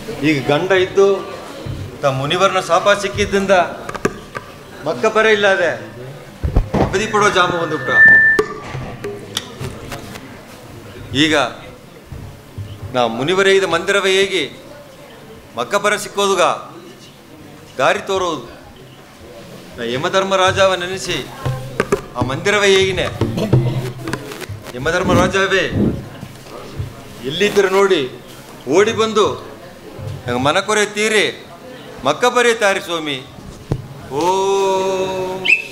ಈಗ ಗಂಡ ಇದ್ದು ತ ಮುನಿವರ್ನ ಶಾಪ ಸಿಕ್ಕಿದ್ದರಿಂದ ಮಕ್ಕ ಪರ ಇಲ್ಲದೆ ಬದಿ ಪಡೋ ಜಾಮ ಬಂದುಬಿಟ್ಟ ಈಗ ನಾ ಮುನಿವರೇ ಇದ್ದ ಮಂದಿರವೇ ಹೇಗೆ ಮಕ್ಕಪರ ಸಿಕ್ಕೋದುಗ ದಾರಿ ತೋರೋದು ನಾ ಯಮಧರ್ಮರಾಜವ ನೆನೆಸಿ ಆ ಮಂದಿರವೇ ಹೇಗಿನೆ ಯಮಧರ್ಮರಾಜವೇ ಎಲ್ಲಿದ್ದರು ನೋಡಿ ಓಡಿ ಬಂದು ನಂಗೆ ಮನಕೊರೆ ತೀರಿ ಮಕ್ಕಪರಿ ತಾರಿ ಸ್ವಾಮಿ ಓ